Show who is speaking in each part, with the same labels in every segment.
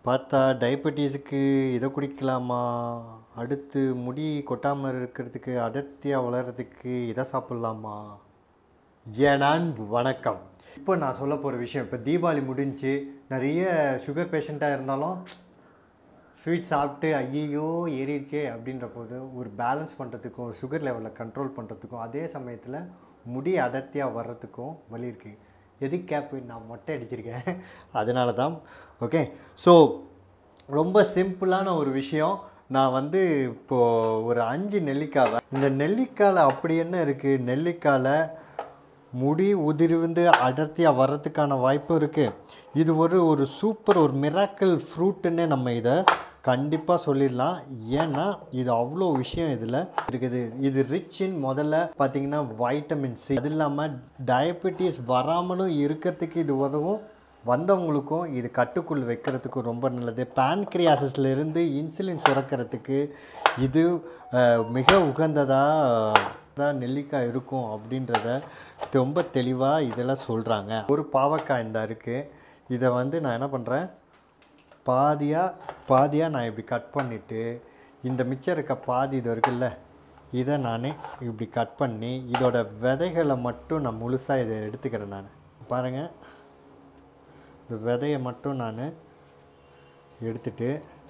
Speaker 1: பார்த்தா டயபெட்டிஸுக்கு இதை குடிக்கலாமா அடுத்து முடி கொட்டாமல் இருக்கிறதுக்கு அடர்த்தியாக வளர்கிறதுக்கு இதை சாப்பிட்லாமா ஏனான் வணக்கம் இப்போ நான் சொல்ல போகிற விஷயம் இப்போ தீபாவளி முடிஞ்சு நிறைய சுகர் பேஷண்ட்டாக இருந்தாலும் ஸ்வீட் சாப்பிட்டு ஐயையோ ஏறிடுச்சே அப்படின்ற போது ஒரு பேலன்ஸ் பண்ணுறதுக்கும் ஒரு சுகர் லெவலை கண்ட்ரோல் பண்ணுறதுக்கும் அதே சமயத்தில் முடி அடர்த்தியாக வர்றதுக்கும் வழி இருக்குது எது கேப்பு நான் மொட்டை அடிச்சிருக்கேன் அதனால தான் ஓகே ஸோ ரொம்ப சிம்பிளான ஒரு விஷயம் நான் வந்து இப்போது ஒரு அஞ்சு நெல்லிக்காவை இந்த நெல்லிக்காயில் அப்படி என்ன இருக்குது நெல்லிக்காயில் முடி உதிர்ந்து அடர்த்தியாக வர்றதுக்கான வாய்ப்பும் இருக்குது இது ஒரு ஒரு சூப்பர் ஒரு மிராக்கிள் ஃப்ரூட்டுன்னே நம்ம இதை கண்டிப்பாக சொல்லிடலாம் ஏன்னா இது அவ்வளோ விஷயம் இதில் இருக்குது இது ரிச் இன் முதல்ல பார்த்தீங்கன்னா வைட்டமின் சி அது இல்லாமல் டயபெட்டிஸ் வராமலும் இருக்கிறதுக்கு இது உதவும் வந்தவங்களுக்கும் இது கட்டுக்குள் வைக்கிறதுக்கும் ரொம்ப நல்லது pancreasல இருந்து இன்சுலின் சுரக்கிறதுக்கு இது அஹ், மிக உகந்ததாக தான் நெல்லிக்காய் இருக்கும் அப்படின்றத ரொம்ப தெளிவாக இதெல்லாம் சொல்கிறாங்க ஒரு பாவக்காய் இந்த இருக்குது இதை வந்து நான் என்ன பண்ணுறேன் பாதியாக பாதியாக நான் இப்படி கட் பண்ணிவிட்டு இந்த மிச்சம் இருக்க பாதி இது இருக்குல்ல இதை நான் இப்படி கட் பண்ணி இதோட விதைகளை மட்டும் நான் முழுசாக இதை எடுத்துக்கிறேன் நான் பாருங்கள் இந்த விதையை மட்டும் நான் எடுத்துட்டு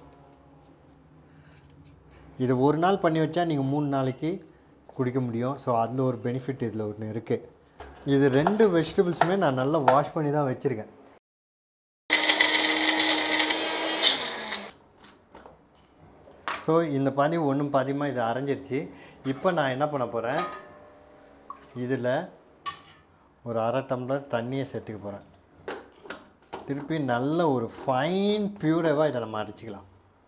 Speaker 1: இது ஒரு நாள் பண்ணி வச்சா நீங்கள் மூணு நாளைக்கு குடிக்க முடியும் ஸோ அதில் ஒரு பெனிஃபிட் இதில் ஒன்று இருக்குது இது ரெண்டு வெஜிடபிள்ஸுமே நான் நல்லா வாஷ் பண்ணி தான் வச்சுருக்கேன் ஸோ இந்த பாதி ஒன்றும் பாதியமாக இது அரைஞ்சிருச்சு இப்போ நான் என்ன பண்ண போகிறேன் இதில் ஒரு அரை டம்ளர் தண்ணியை சேர்த்துக்க போகிறேன் திருப்பி நல்ல ஒரு ஃபைன் பியூரவாக இதை நம்ம அரைச்சிக்கலாம்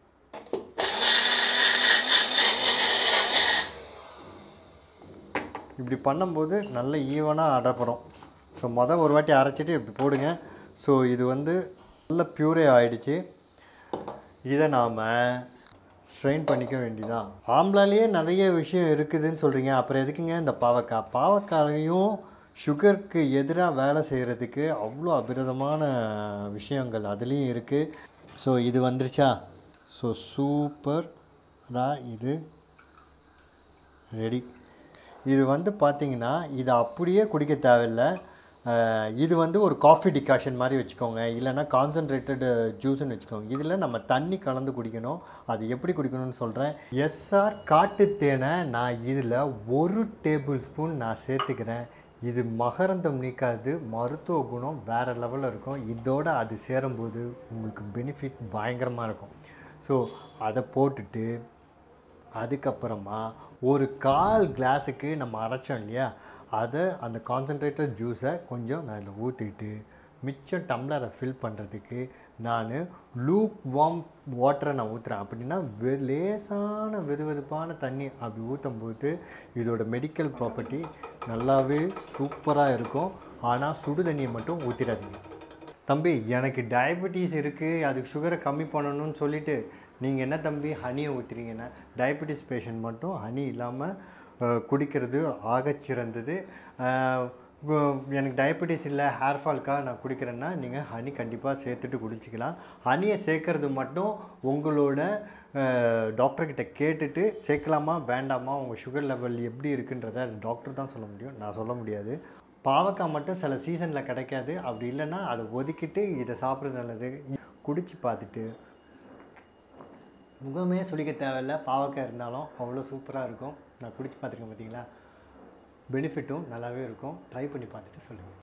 Speaker 1: இப்படி பண்ணும்போது நல்ல ஈவனாக அடைப்படும் ஸோ மொதல் ஒரு வாட்டி அரைச்சிட்டு இப்படி போடுங்க ஸோ இது வந்து நல்ல பியூரே ஆயிடுச்சு இதை நாம் ஸ்ட்ரெயின் பண்ணிக்க வேண்டியதான் ஆம்லாலேயே நிறைய விஷயம் இருக்குதுன்னு சொல்கிறீங்க அப்புறம் எதுக்குங்க இந்த பாவக்காய் பாவக்காயும் சுகருக்கு எதிராக வேலை செய்கிறதுக்கு அவ்வளோ அபிரதமான விஷயங்கள் அதுலேயும் இருக்குது ஸோ இது வந்துருச்சா ஸோ சூப்பராக இது ரெடி இது வந்து பார்த்தீங்கன்னா இது அப்படியே குடிக்க தேவையில்லை அஹ், இது வந்து ஒரு காஃபி டிகாஷன் மாதிரி வச்சுக்கோங்க இல்லைன்னா கான்சன்ட்ரேட்டட் ஜூஸ்னு வச்சுக்கோங்க இதில் நம்ம தண்ணி கலந்து குடிக்கணும் அது எப்படி குடிக்கணும்னு சொல்கிறேன் எஸ்ஆர் காட்டு தேனை நான் இதில் ஒரு டேபிள் ஸ்பூன் நான் சேர்த்துக்கிறேன் இது மகரந்தம் நீக்காது மருத்துவ குணம் வேறு லெவலில் இருக்கும் இதோட அது சேரும்போது உங்களுக்கு பெனிஃபிட் பயங்கரமாக இருக்கும் ஸோ அதை போட்டுட்டு அதுக்கப்புறமா ஒரு கால் கிளாஸுக்கு நம்ம அரைச்சோம் இல்லையா அதை அந்த கான்சன்ட்ரேட்டட் ஜூஸை கொஞ்சம் நான் அதில் ஊற்றிட்டு மிச்சம் டம்ளரை ஃபில் பண்ணுறதுக்கு நான் லூக் வார்ம் வாட்டரை நான் ஊற்றுறேன் அப்படின்னா வெ லேசான வெது வெதுப்பான தண்ணி அப்படி ஊற்றும் போது இதோட மெடிக்கல் ப்ராப்பர்ட்டி நல்லாவே சூப்பராக இருக்கும் ஆனால் சுடு தண்ணியை மட்டும் ஊற்றிடாதீங்க தம்பி எனக்கு டயபெட்டிஸ் இருக்குது அதுக்கு சுகரை கம்மி பண்ணணும்னு சொல்லிட்டு நீங்கள் என்ன தம்பி ஹனியை ஊற்றுறீங்கன்னா டயபெட்டிஸ் பேஷண்ட் மட்டும் ஹனி இல்லாமல் குடிக்கிறது ஆகச்சிறந்தது அஹ், கு- எனக்கு டயபெட்டிஸ் இல்லை ஹேர் ஃபால்க்காக நான் குடிக்கிறேன்னா நீங்கள் ஹனி கண்டிப்பாக சேர்த்துட்டு குடிச்சிக்கலாம் ஹனியை சேர்க்கறது மட்டும் உங்களோட டாக்டர்கிட்ட கேட்டுட்டு சேர்க்கலாமா வேண்டாமா உங்கள் சுகர் லெவல் எப்படி இருக்குன்றத டாக்டர் தான் சொல்ல முடியும் நான் சொல்ல முடியாது பாவக்காய் மட்டும் சில சீசனில் கிடைக்காது அப்படி இல்லைன்னா அதை ஒதுக்கிட்டு இதை சாப்பிட்றது நல்லது குடிச்சு பார்த்துட்டு முகமே சுளிக்க தேவையில்ல பாவக்காய் இருந்தாலும் அவ்வளோ சூப்பராக இருக்கும் நான் குடிச்சு பார்த்துருக்கேன் பார்த்தீங்களா பெனிஃபிட்டும் நல்லாவே இருக்கும் ட்ரை பண்ணி பார்த்துட்டு சொல்லுங்கள்